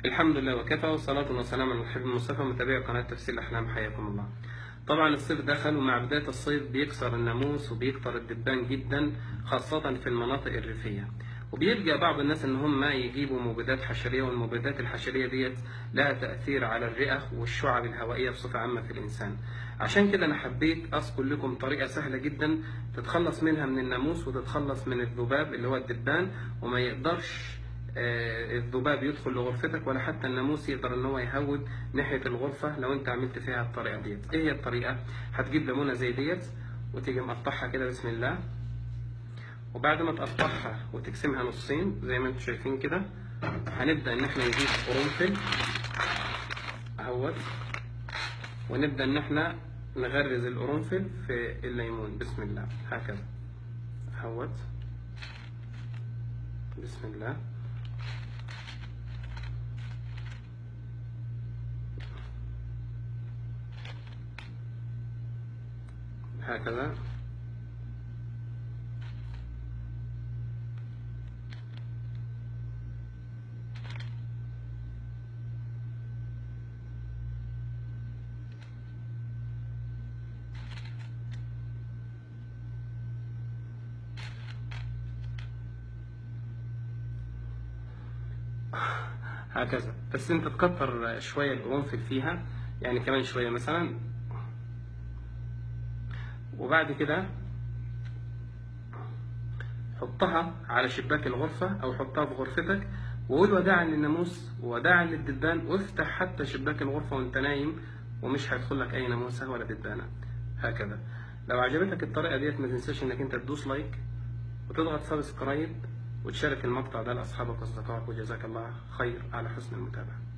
الحمد لله وكفى والصلاة والسلام على الحبيب المصطفى متابعي قناة تفسير الأحلام حياكم الله. طبعا الصيف دخل ومع بداية الصيف بيكسر الناموس وبيكتر الدبان جدا خاصة في المناطق الريفية. وبيلجأ بعض الناس إن هم يجيبوا مبيدات حشرية والمبيدات الحشرية ديت لها تأثير على الرئة والشعب الهوائية بصفة عامة في الإنسان. عشان كده أنا حبيت أذكر لكم طريقة سهلة جدا تتخلص منها من الناموس وتتخلص من الذباب اللي هو الدبان وما يقدرش آه، الذباب يدخل لغرفتك ولا حتى الناموس يقدر ان هو يهود ناحيه الغرفه لو انت عملت فيها الطريقه ديت ايه هي الطريقه هتجيب ليمونه زي ديت وتيجي مقطعها كده بسم الله وبعد ما تقطعها وتقسمها نصين زي ما انتم شايفين كده هنبدا ان احنا نجيب قرنفل اهوت ونبدا ان احنا نغرز القرنفل في الليمون بسم الله هكذا اهوت بسم الله هكذا هكذا بس انت تكتر شوية القرنفل فيها يعني كمان شوية مثلا وبعد كده حطها على شباك الغرفة أو حطها في غرفتك وقول وداعا للناموس ووداعا للدبان وافتح حتى شباك الغرفة وانت نايم ومش هيدخل لك أي ناموسة ولا دبانة هكذا لو عجبتك الطريقة ديت ما تنساش انك انت تدوس لايك وتضغط سبسكرايب وتشارك المقطع ده لأصحابك وأصدقائك وجزاك الله خير على حسن المتابعة